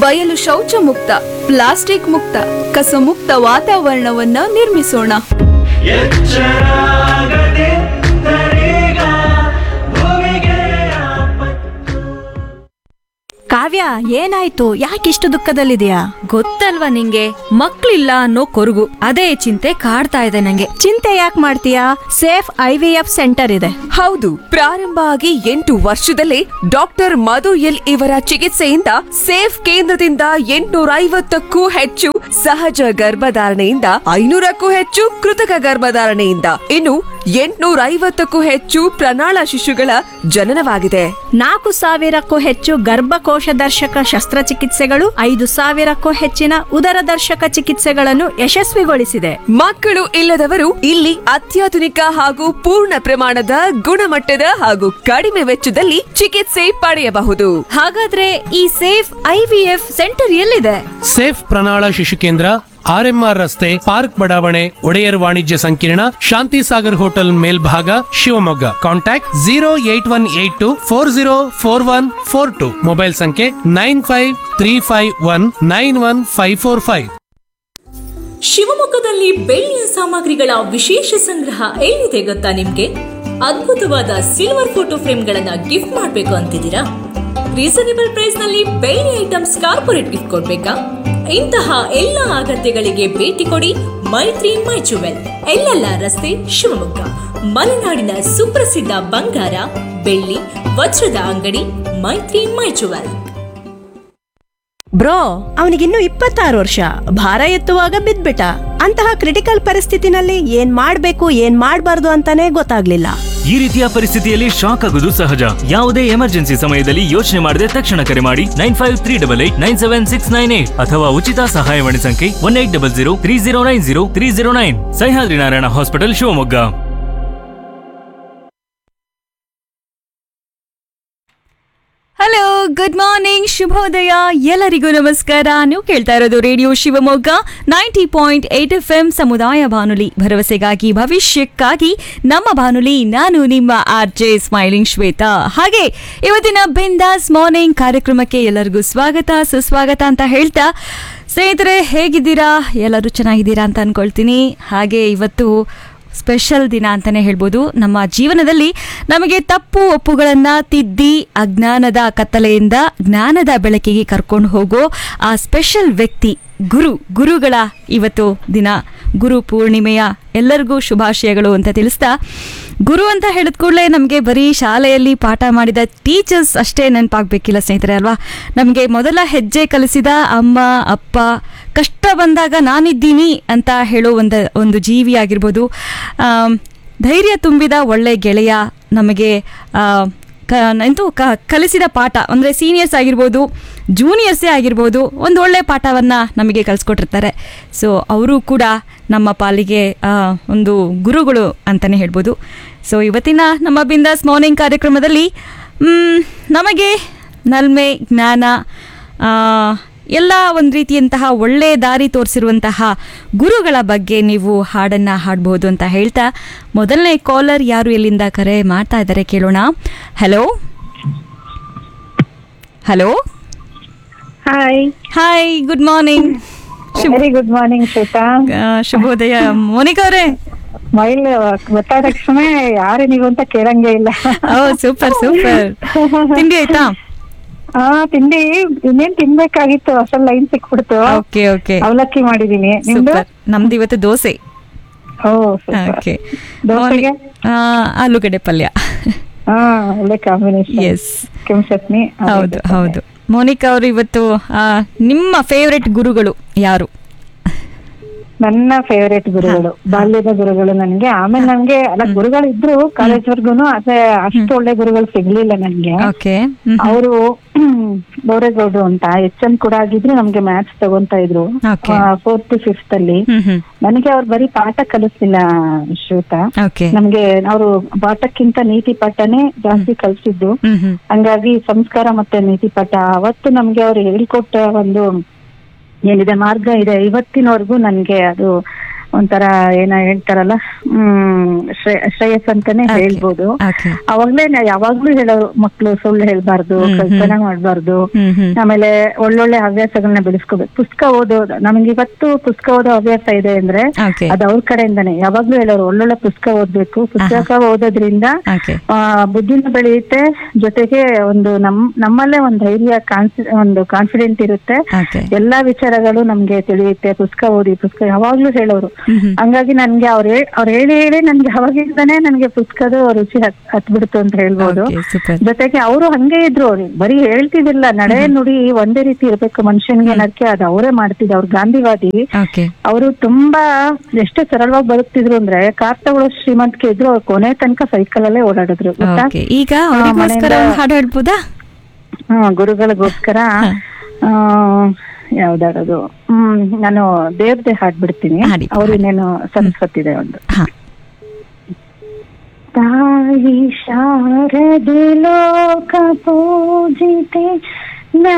ಬಯಲು ಶೌಚ ಮುಕ್ತ ಪ್ಲಾಸ್ಟಿಕ್ ಮುಕ್ತ ಕಸ ಮುಕ್ತ ವಾತಾವರಣವನ್ನ ನಿರ್ಮಿಸೋಣ ಎಚ್ಚರಾಗದಿದ್ದರೀಗ ಭೂಮಿಗೆ ಆಪತ್ತು ಕಾವ್ಯ ಏನಾಯ್ತು ಯಾಕಿಷ್ಟು ದುಃಖದಲ್ಲಿದೆಯಾ ಗೊತ್ತಲ್ವಾ ನಿಂಗೆ ಮಕ್ಳಿಲ್ಲ ಅನ್ನೋ ಕೊರಗು ಅದೇ ಚಿಂತೆ ಕಾಡ್ತಾ ಇದೆ ನಂಗೆ ಚಿಂತೆ ಯಾಕೆ ಮಾಡ್ತೀಯಾ safe I V F centre ಇದೆ ಹೌದು ಪ್ರಾರಂಭ ಆಗಿ ಎಂಟು ವರ್ಷದಲ್ಲೇ ಡಾಕ್ಟರ್ ಮಧು ಎಲ್ ಇವರ ಚಿಕಿತ್ಸೆಯಿಂದ ಸೇಫ್ ಕೇಂದ್ರದಿಂದ ಎಂಟುನೂರ ಐವತ್ತಕ್ಕೂ ಹೆಚ್ಚು ಸಹಜ ಗರ್ಭಧಾರಣೆಯಿಂದ ಐನೂರಕ್ಕೂ ಹೆಚ್ಚು ಕೃತಕ ಗರ್ಭಧಾರಣೆಯಿಂದ ಇನ್ನು ಎಂಟುನೂರ ಐವತ್ತಕ್ಕೂ ಹೆಚ್ಚು ಪ್ರಣಾಳ ಶಿಶುಗಳ ಜನನವಾಗಿದೆ ನಾಲ್ಕು ಸಾವಿರಕ್ಕೂ ಹೆಚ್ಚು ಗರ್ಭಕೋಶ ದರ್ಶಕ ಶಸ್ತ್ರಚಿಕಿತ್ಸೆಗಳು ಐದು ಸಾವಿರಕ್ಕೂ ಹೆಚ್ಚಿನ ಉದರ ದರ್ಶಕ ಚಿಕಿತ್ಸೆಗಳನ್ನು ಯಶಸ್ವಿಗೊಳಿಸಿದೆ ಮಕ್ಕಳು ಇಲ್ಲದವರು ಇಲ್ಲಿ ಅತ್ಯಾಧುನಿಕ ಹಾಗೂ ಪೂರ್ಣ ಪ್ರಮಾಣದ ಗುಣಮಟ್ಟದ ಹಾಗೂ ಕಡಿಮೆ ವೆಚ್ಚದಲ್ಲಿ ಚಿಕಿತ್ಸೆ ಪಡೆಯಬಹುದು ಹಾಗಾದ್ರೆ ಈ safe I V F centre ಎಲ್ಲಿದೆ ಸೇಫ್ ಪ್ರಣಾಳ ಶಿಶು ಕೇಂದ್ರ ಆರ್ಎಂಆರ್ ರಸ್ತೆ ಪಾರ್ಕ್ ಬಡಾವಣೆ ಒಡೆಯರ್ ವಾಣಿಜ್ಯ ಸಂಕೀರ್ಣ ಶಾಂತಿ ಸಾಗರ್ ಹೋಟೆಲ್ ಮೇಲ್ಭಾಗ Shivamogga contact zero eight one eight two four zero four one four two mobile ಸಂಖ್ಯೆ nine five three five one nine one five four five ಶಿವಮೊಗ್ಗದಲ್ಲಿ ಬೆಳ್ಳಿಯ ಸಾಮಗ್ರಿಗಳ ವಿಶೇಷ ಸಂಗ್ರಹ ಎಲ್ಲಿದೆ ಗೊತ್ತಾ ನಿಮ್ಗೆ ಅದ್ಭುತವಾದ ಸಿಲ್ವರ್ ಫೋಟೋ ಫ್ರೇಮ್ಗಳನ್ನ ಗಿಫ್ಟ್ ಮಾಡಬೇಕು ಅಂತಿದ್ದೀರಾ ರೀಸನೇಬಲ್ ಪ್ರೈಸ್ ನಲ್ಲಿ ಬೆಳ್ಳಿ ಐಟಮ್ಸ್ ಕಾರ್ಪೊರೇಟ್ ಗಿಫ್ಟ್ ಕೊಡ್ಬೇಕಾ ಇಂತಹ ಎಲ್ಲ ಅಗತ್ಯಗಳಿಗೆ ಭೇಟಿ ಕೊಡಿ ಮೈತ್ರಿ ಮೈ ಜುವೆಲ್ ಎಲ್ಲೆಲ್ಲ ರಸ್ತೆ ಶಿವಮೊಗ್ಗ ಮಲೆನಾಡಿನ ಸುಪ್ರಸಿದ್ಧ ಬಂಗಾರ ಬೆಳ್ಳಿ ವಜ್ರದ ಅಂಗಡಿ ಮೈತ್ರಿ ಮೈ ಜುವೆಲ್ ಬ್ರೋ ಅವನಿಗಿನ್ನೂ ಇಪ್ಪತ್ತಾರು ವರ್ಷ ಭಾರ ಎತ್ತುವಾಗ ಬಿದ್ಬಿಟ್ಟ ಅಂತಹ ಕ್ರಿಟಿಕಲ್ ಪರಿಸ್ಥಿತಿನಲ್ಲಿ ಏನ್ ಮಾಡ್ಬೇಕು ಏನ್ ಮಾಡ್ಬಾರ್ದು ಅಂತಾನೆ ಗೊತ್ತಾಗ್ಲಿಲ್ಲ ಈ ರೀತಿಯ ಪರಿಸ್ಥಿತಿಯಲ್ಲಿ ಶಾಕ್ ಆಗುವುದು ಸಹಜ ಯಾವುದೇ ಎಮರ್ಜೆನ್ಸಿ ಸಮಯದಲ್ಲಿ ಯೋಚನೆ ಮಾಡದೆ ತಕ್ಷಣ ಕರೆ ಮಾಡಿ nine five three double eight nine seven six nine eight ಅಥವಾ ಉಚಿತ ಸಹಾಯವಾಣಿ ಸಂಖ್ಯೆ one eight double zero three zero nine zero three zero nine Sahyadri Narayana hospital Shivamogga hello good morning ಶುಭೋದಯ ಎಲ್ಲರಿಗೂ ನಮಸ್ಕಾರ ನೀವು ಕೇಳ್ತಾ ಇರೋದು radio Shivamogga ninety point eight F M ಸಮುದಾಯ ಬಾನುಲಿ ಭರವಸೆಗಾಗಿ ಭವಿಷ್ಯಕ್ಕಾಗಿ ನಮ್ಮ ಬಾನುಲಿ ನಾನು ನಿಮ್ಮ ಆರ್ ಜೆ ಸ್ಮೈಲಿಂಗ್ ಶ್ವೇತಾ ಹಾಗೆ ಇವತ್ತಿನ ಬಿಂದಾಸ್ ಮಾರ್ನಿಂಗ್ ಕಾರ್ಯಕ್ರಮಕ್ಕೆ ಎಲ್ಲರಿಗೂ ಸ್ವಾಗತ ಸುಸ್ವಾಗತ ಅಂತ ಹೇಳ್ತಾ ಸ್ನೇಹಿತರೆ ಹೇಗಿದ್ದೀರಾ ಎಲ್ಲರೂ ಚೆನ್ನಾಗಿದ್ದೀರಾ ಅಂತ ಅನ್ಕೊಳ್ತೀನಿ ಹಾಗೆ ಇವತ್ತು ಸ್ಪೆಷಲ್ ದಿನ ಅಂತಲೇ ಹೇಳ್ಬೋದು ನಮ್ಮ ಜೀವನದಲ್ಲಿ ನಮಗೆ ತಪ್ಪು ಒಪ್ಪುಗಳನ್ನು ತಿದ್ದಿ ಅಜ್ಞಾನದ ಕತ್ತಲೆಯಿಂದ ಜ್ಞಾನದ ಬೆಳಕಿಗೆ ಕರ್ಕೊಂಡು ಹೋಗೋ ಆ ಸ್ಪೆಷಲ್ ವ್ಯಕ್ತಿ ಗುರು ಗುರುಗಳ ಇವತ್ತು ದಿನ ಗುರು ಪೂರ್ಣಿಮೆಯ ಎಲ್ಲರಿಗೂ ಶುಭಾಶಯಗಳು ಅಂತ ತಿಳಿಸ್ತಾ ಗುರು ಅಂತ ಹೇಳಿದ ಕೂಡಲೇ ನಮಗೆ ಬರೀ ಶಾಲೆಯಲ್ಲಿ ಪಾಠ ಮಾಡಿದ ಟೀಚರ್ಸ್ ಅಷ್ಟೇ ನೆನಪಾಗಬೇಕಿಲ್ಲ ಸ್ನೇಹಿತರೆ ಅಲ್ವಾ ನಮಗೆ ಮೊದಲ ಹೆಜ್ಜೆ ಕಲಿಸಿದ ಅಮ್ಮ ಅಪ್ಪ ಕಷ್ಟ ಬಂದಾಗ ನಾನಿದ್ದೀನಿ ಅಂತ ಹೇಳೋ ಒಂದು ಒಂದು ಜೀವಿ ಆಗಿರ್ಬೋದು ಆಮ್, ಧೈರ್ಯ ತುಂಬಿದ ಒಳ್ಳೆ ಗೆಳೆಯ ನಮಗೆ ಆ, ಕ ಎಂತೂ ಕ ಕಲಿಸಿದ ಪಾಠ ಅಂದರೆ ಸೀನಿಯರ್ಸ್ ಆಗಿರ್ಬೋದು ಜೂನಿಯರ್ಸೇ ಆಗಿರ್ಬೋದು ಒಂದು ಒಳ್ಳೆ ಪಾಠವನ್ನು ನಮಗೆ ಕಲಿಸ್ಕೊಟ್ಟಿರ್ತಾರೆ ಸೊ ಅವರು ಕೂಡ ನಮ್ಮ ಪಾಲಿಗೆ ಆ, ಒಂದು ಗುರುಗಳು ಅಂತಲೇ ಹೇಳ್ಬೋದು ಸೊ ಇವತ್ತಿನ ನಮ್ಮ ಬಿಂದಾಸ್ ಮಾರ್ನಿಂಗ್ ಕಾರ್ಯಕ್ರಮದಲ್ಲಿ ಮ್, ನಮಗೆ ನಲ್ಮೆ ಜ್ಞಾನ ಆ, ಎಲ್ಲ ಒಂದು ರೀತಿಯಂತಹ ಒಳ್ಳೆ ದಾರಿ ತೋರಿಸಿರುವಂತಹ ಗುರುಗಳ ಬಗ್ಗೆ ನೀವು ಹಾಡನ್ನು ಹಾಡ್ಬೋದು ಅಂತ ಹೇಳ್ತಾ ಮೊದಲನೇ ಕಾಲರ್ ಯಾರು ಎಲ್ಲಿಂದ ಕರೆ ಮಾಡ್ತಾ ಇದ್ದಾರೆ ಕೇಳೋಣ hello hello hi hi good morning very good morning Shwetha ಶುಭೋದಯ ಮೋನಿಕಾ ಅವರೇ ಮೈಲ್ ಗೊತ್ತಾದ ತಕ್ಷಣ ಯಾರು ನೀವು ಅಂತ ಕೇಳಂಗೆ ಇಲ್ಲ ಓ ಸೂಪರ್ ಸೂಪರ್ ತಿಂಡಿ ಆಯ್ತಾ ಹಾ ತಿಂಡಿ ಇನ್ನೇನ್ ತಿನ್ಬೇಕಾಗಿತ್ತು ಅಸಲ್ ಲೈನ್ ಸಿಕ್ಬಿಡ್ತು ಓಕೆ ಓಕೆ ಅವಲಕ್ಕಿ ಮಾಡಿದೀನಿ ನಿಮ್ದು ಸೂಪರ್ ನಮ್ದು ಇವತ್ತು ದೋಸೆ ಓ super. ಓಕೆ ದೋಸೆಗೆ ಆಲೂಗಡ್ಡೆ ಪಲ್ಯ ಹಾ ಒಳ್ಳೆ ಕಾಂಬಿನೇಷನ್ ಎಸ್ ಕೆಂಪು ಚಟ್ನಿ ಹೌದು ಹೌದು ಮೋನಿಕಾ ಅವರು ಇವತ್ತು ಆ, ನಿಮ್ಮ ಫೇವ್ರೆಟ್ ಗುರುಗಳು ಯಾರು ನನ್ನ ಫೇವರೇಟ್ ಗುರುಗಳು ಬಾಲ್ಯದ ಗುರುಗಳು ನನ್ಗೆ ಆಮೇಲೆ ನನ್ಗೆ ಅಲ್ಲ ಗುರುಗಳು ಇದ್ರು ಕಾಲೇಜ್ ವರ್ಗುನು ಅದೇ ಅಷ್ಟು ಒಳ್ಳೆ ಗುರುಗಳು ಸಿಗ್ಲಿಲ್ಲ ನನ್ಗೆ ಓಕೆ ಅವರು ಬೋರೇಗೌಡ್ರು ಅಂತ ಎಚ್ ಎಂ ಕೂಡ ಆಗಿದ್ರು ನಮ್ಗೆ ಮ್ಯಾಥ್ಸ್ ತಗೊಂತಾ ಇದ್ರು Okay. ಫೋರ್ತ್ ಫಿಫ್ತ್ ಅಲ್ಲಿ ಹ್ಮ್ ಹ್ಮ್ ನನಗೆ ಅವ್ರು ಬರೀ ಪಾಠ ಕಲಿಸ್ತಿಲ್ಲ ಶ್ವೇತಾ ಓಕೆ ನಮ್ಗೆ ಅವರು ಪಾಠಕ್ಕಿಂತ ನೀತಿ ಪಾಠನೇ ಜಾಸ್ತಿ ಕಲಿಸಿದ್ದು ಹ್ಮ್ ಹ್ಮ್ ಹಂಗಾಗಿ ಸಂಸ್ಕಾರ ಮತ್ತೆ ನೀತಿ ಪಾಠ ಅವತ್ತು ನಮ್ಗೆ ಅವ್ರು ಹೇಳಿಕೊಟ್ಟ ಒಂದು ಏನಿದೆ ಮಾರ್ಗ ಇದೆ ಇವತ್ತಿನವರೆಗೂ ನನ್ಗೆ ಅದು ಒಂಥರ ಏನ ಹೇಳ್ತಾರಲ್ಲ ಹ್ಮ್ ಶ್ರೇ- ಶ್ರೇಯಸ್ ಅಂತಾನೆ Okay. ಹೇಳ್ಬೋದು Okay. ಅವಾಗ್ಲೇ ನಾ ಯಾವಾಗ್ಲೂ ಹೇಳೋರು ಮಕ್ಳು ಸುಳ್ಳು ಹೇಳ್ಬಾರ್ದು ಹ್ಮ್, ಹ್ಮ್. ಕಳ್ತನ ಮಾಡ್ಬಾರ್ದು ಹ್ಮ್, ಹ್ಮ್. ಆಮೇಲೆ ಒಳ್ಳೊಳ್ಳೆ ಹವ್ಯಾಸಗಳನ್ನ ಬೆಳೆಸ್ಕೋಬೇಕು ಪುಸ್ತಕ ಓದೋದು ನಮ್ಗೆ ಇವತ್ತು ಪುಸ್ತಕ ಓದೋ ಹವ್ಯಾಸ ಇದೆ ಅಂದ್ರೆ Okay. ಅದು ಅವ್ರ ಕಡೆಯಿಂದಾನೆ ಯಾವಾಗ್ಲೂ ಹೇಳೋರು ಒಳ್ಳೊಳ್ಳೆ ಪುಸ್ತಕ ಓದ್ಬೇಕು ಪುಸ್ತಕ ಓದೋದ್ರಿಂದ Okay. ಆ, ಬುದ್ಧಿನೂ ಬೆಳೆಯುತ್ತೆ ಜೊತೆಗೆ ಒಂದು ನಮ್ ನಮ್ಮಲ್ಲೇ ಒಂದು ಧೈರ್ಯ ಕಾನ್ಫಿ ಒಂದು ಕಾನ್ಫಿಡೆಂಟ್ ಇರುತ್ತೆ Okay. ಎಲ್ಲಾ ವಿಚಾರಗಳು ನಮ್ಗೆ ತಿಳಿಯುತ್ತೆ ಪುಸ್ತಕ ಓದಿ ಪುಸ್ತಕ ಯಾವಾಗ್ಲೂ ಹೇಳೋರು ಹಂಗಾಗಿ ನನ್ಗೆ ಅವ್ರ ಅವ್ರ ಹೇಳಿ ಹೇಳಿ ನನ್ಗೆ ಅವಾಗಿಂದಾನೇ ನನ್ಗೆ ಪುಸ್ತಕದ ರುಚಿ ಹತ್ ಹತ್ಬಿಡ್ತು ಅಂತ ಹೇಳ್ಬೋದು Okay, super. ಜೊತೆಗೆ ಅವರು ಹಂಗೆ ಇದ್ರು ಅವ್ರು ಬರೀ ಹೇಳ್ತಿದಿಲ್ಲ ನಡೆ ನುಡಿ ಒಂದೇ ರೀತಿ ಇರ್ಬೇಕು ಮನುಷ್ಯನ್ಗೆ ಅನ್ನಕ್ಕೆ ಅದು ಅವರೇ ಮಾಡ್ತಿದ್ರು ಅವ್ರು ಗಾಂಧಿವಾದಿ ಓಕೆ ಅವರು ತುಂಬಾ ಎಷ್ಟು ಸರಳವಾಗಿ ಬದುಕ್ತಿದ್ರು ಅಂದ್ರೆ ಕಾರ್ ತಗೊಳ್ಳೋ ಶ್ರೀಮಂತಿಕೆ ಇದ್ರು ಅವ್ರು ಕೊನೆ ತನಕ ಸೈಕಲ್ ಅಲ್ಲೇ ಓಡಾಡಿದ್ರು ಗೊತ್ತಾ? ಓಕೆ ಈಗ ಆ, ಅವರಿಗೋಸ್ಕರ ಮನೆಯಿಂದ- ಒಂದು ಹಾಡು ಹೇಳ್ಬೋದಾ ಹ್ಮ್ ಗುರುಗಳಿಗೋಸ್ಕರ ಆ, ಯಾವ್ದಾಡೋದು ಹ್ಮ್ ನಾನು ದೇವ್ರದೇ ಹಾಡ್ಬಿಡ್ತೀನಿ ಹಾಡಿ. ಅವ್ರು ಇನ್ನೇನು ಸರಸ್ವತಿದೆ ಒಂದು ಹಾ ತಾಯಿ ಶಾರದೆ ಲೋಕ ಪೂಜಿತೆ